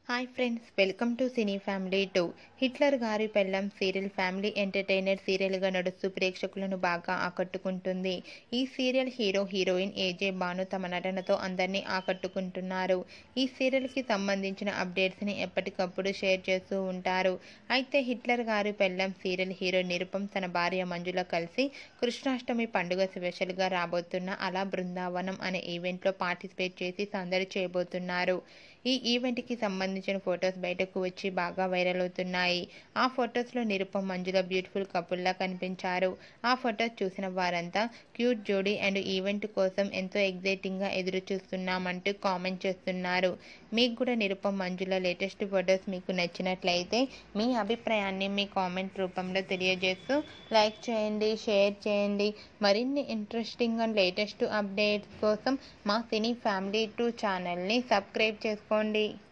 hi friends welcome to cine family two Hitler గారి పెళ్ళం serial family entertainer సీరియల్గా నడుస్తూ ప్రేక్షకులను బాగా ఆకట్టుకుంటుంది ఈ serial hero heroine AJ Bhanu తమ నటనతో అందరినీ ఆకట్టుకుంటున్నారు ఈ సీరియల్కి సంబంధించిన అప్డేట్స్ని ఎప్పటికప్పుడు షేర్ చేస్తూ ఉంటారు అయితే హిట్లర్ గారి పెళ్ళం సీరియల్ హీరో నిరుపం తన భార్య మంజుల కలిసి కృష్ణాష్టమి పండుగ స్పెషల్గా రాబోతున్న అలా బృందావనం అనే ఈవెంట్లో పార్టిసిపేట్ చేసి సందడి చేయబోతున్నారు ఈ ఈవెంట్కి సంబంధించిన ఫొటోస్ బయటకు వచ్చి బాగా వైరల్ అవుతున్నాయి ఆ ఫొటోస్లో నిరుపం మంజుల బ్యూటిఫుల్ కపుల్లా కనిపించారు ఆ ఫొటోస్ చూసిన వారంతా క్యూట్ జోడీ అండ్ ఈవెంట్ కోసం ఎంతో ఎగ్జైటింగ్గా ఎదురు చూస్తున్నామంటూ కామెంట్ చేస్తున్నారు మీకు కూడా నిరుపం మంజుల లేటెస్ట్ ఫొటోస్ మీకు నచ్చినట్లయితే మీ అభిప్రాయాన్ని మీ కామెంట్ రూపంలో తెలియజేస్తూ లైక్ చేయండి షేర్ చేయండి మరిన్ని ఇంట్రెస్టింగ్ అండ్ లేటెస్ట్ అప్డేట్స్ కోసం మా సినీ ఫ్యామిలీ టూ ఛానల్ని సబ్స్క్రైబ్ చేసుకోండి